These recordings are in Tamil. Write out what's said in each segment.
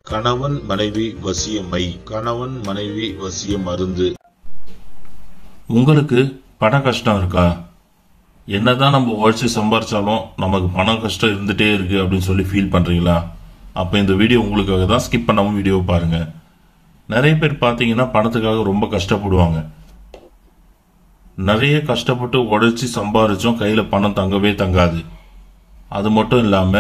கணவன் மனைவி வசியமை கணவன் மனைவி வசிய மருந்து உங்களுக்கு பண கஷ்டம் இருக்கா என்னதான் நம்ம உழைச்சி சம்பாரிச்சாலும் நமக்கு பண கஷ்டம் இருந்துட்டே இருக்கு அப்படின்னு சொல்லி ஃபீல் பண்றீங்களா அப்ப இந்த வீடியோ உங்களுக்காக தான் ஸ்கிப் பண்ணாம வீடியோ பாருங்க நிறைய பேர் பார்த்தீங்கன்னா பணத்துக்காக ரொம்ப கஷ்டப்படுவாங்க நிறைய கஷ்டப்பட்டு உழைச்சி சம்பாரிச்சும் கையில பணம் தங்கவே தங்காது அது மட்டும் இல்லாம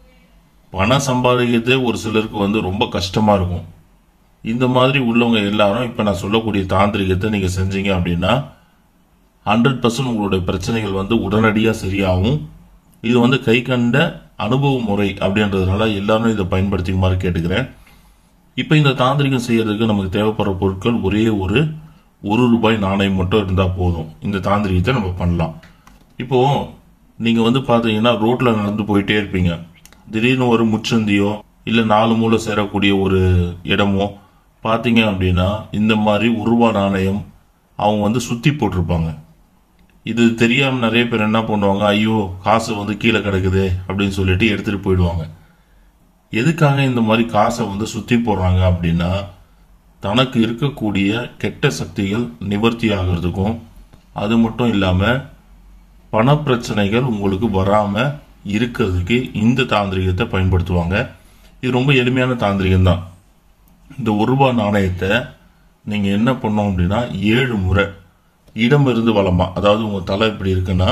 பணம் சம்பாதிக்கிறதே ஒரு சிலருக்கு வந்து ரொம்ப கஷ்டமா இருக்கும் இந்த மாதிரி உள்ளவங்க எல்லாரும் இப்ப நான் சொல்லக்கூடிய தாந்திரிகத்தை நீங்க செஞ்சீங்க அப்படின்னா ஹண்ட்ரட் பர்சன்ட் உங்களுடைய பிரச்சனைகள் வந்து உடனடியாக சரியாகும் இது வந்து கை கண்ட அனுபவ முறை அப்படின்றதுனால எல்லாரும் இதை பயன்படுத்திக்குமாறு கேட்டுக்கிறேன் இப்போ இந்த தாந்திரிகம் செய்யறதுக்கு நமக்கு தேவைப்படுற பொருட்கள் ஒரே ஒரு ஒரு ரூபாய் நாணயம் மட்டும் இருந்தால் போதும் இந்த தாந்திரிகத்தை நம்ம பண்ணலாம் இப்போ நீங்கள் வந்து பார்த்தீங்கன்னா ரோட்டில் நடந்து போயிட்டே இருப்பீங்க திடீர்னு ஒரு முச்சந்தியோ இல்லை நாலு மூலை சேரக்கூடிய ஒரு இடமோ பார்த்தீங்க அப்படின்னா இந்த மாதிரி ஒரு ரூபாய் நாணயம் அவங்க வந்து சுற்றி போட்டிருப்பாங்க இது தெரியாம நிறைய பேர் என்ன பண்ணுவாங்க ஐயோ காசு வந்து கீழே கிடக்குது அப்படின்னு சொல்லிட்டு எடுத்துட்டு போயிடுவாங்க எதுக்காக இந்த மாதிரி காசை வந்து சுத்தி போடுறாங்க அப்படின்னா தனக்கு இருக்கக்கூடிய கெட்ட சக்திகள் நிவர்த்தி ஆகிறதுக்கும் அது மட்டும் இல்லாம பணப்பிரச்சனைகள் உங்களுக்கு வராம இருக்கிறதுக்கு இந்த தாந்திரிகத்தை பயன்படுத்துவாங்க இது ரொம்ப எளிமையான தாந்திரிகம் தான் இந்த ஒரு ரூபாய் நாணயத்தை நீங்க என்ன பண்ணோம் அப்படின்னா ஏழு முறை இடம் இருந்து வளமா அதாவது உங்க தலை இப்படி இருக்குன்னா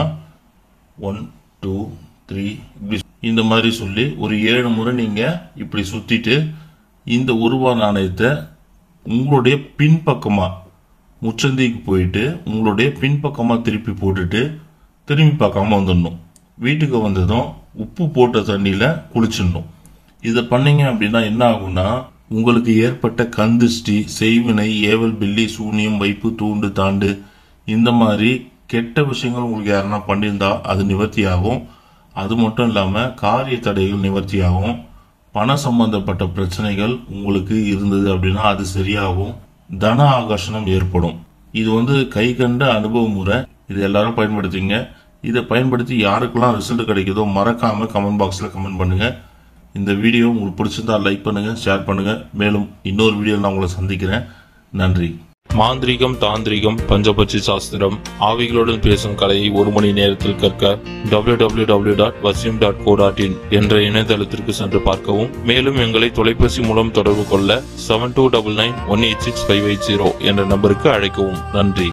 ஒன் டூ த்ரீ இப்படி இந்த மாதிரி சொல்லி ஒரு ஏழு முறை நீங்க இப்படி சுத்திட்டு இந்த ஒரு ரூபாய் நாணயத்தை உங்களுடைய பின்பக்கமா முச்சந்திக்கு போயிட்டு உங்களுடைய பின்பக்கமா திருப்பி போட்டுட்டு திரும்பி பார்க்காம வந்துடணும் வீட்டுக்கு வந்ததும் உப்பு போட்ட தண்ணியில குளிச்சிடணும் இதை பண்ணீங்க அப்படின்னா என்ன ஆகும்னா உங்களுக்கு ஏற்பட்ட கந்திஷ்டி செய்வினை ஏவல் பில்லி சூனியம் வைப்பு தூண்டு தாண்டு இந்த மாதிரி கெட்ட விஷயங்கள் உங்களுக்கு யாருன்னா பண்ணியிருந்தா அது நிவர்த்தி ஆகும் அது மட்டும் இல்லாம காரிய தடைகள் நிவர்த்தி ஆகும் பண சம்பந்தப்பட்ட பிரச்சனைகள் உங்களுக்கு இருந்தது அப்படின்னா அது சரியாகும் தன ஆகர்ஷணம் ஏற்படும் இது வந்து கை கண்ட அனுபவ முறை இது எல்லாரும் பயன்படுத்திங்க இதை பயன்படுத்தி யாருக்கெல்லாம் ரிசல்ட் கிடைக்குதோ மறக்காம கமெண்ட் பாக்ஸ்ல கமெண்ட் பண்ணுங்க இந்த வீடியோ உங்களுக்கு பிடிச்சிருந்தா லைக் பண்ணுங்க ஷேர் பண்ணுங்க மேலும் இன்னொரு வீடியோவில் நான் உங்களை சந்திக்கிறேன் நன்றி மாந்திரிகம் தாந்திரிகம் பஞ்சபட்சி சாஸ்திரம் ஆவிகளுடன் பேசும் கலையை ஒரு மணி நேரத்தில் கற்க www.vasim.co.in டாட் வசியம் டாட் கோ டாட் இன் என்ற இணையதளத்திற்கு சென்று பார்க்கவும் மேலும் எங்களை தொலைபேசி மூலம் தொடர்பு கொள்ள seven two double nine one eight six five eight zero என்ற நம்பருக்கு அழைக்கவும் நன்றி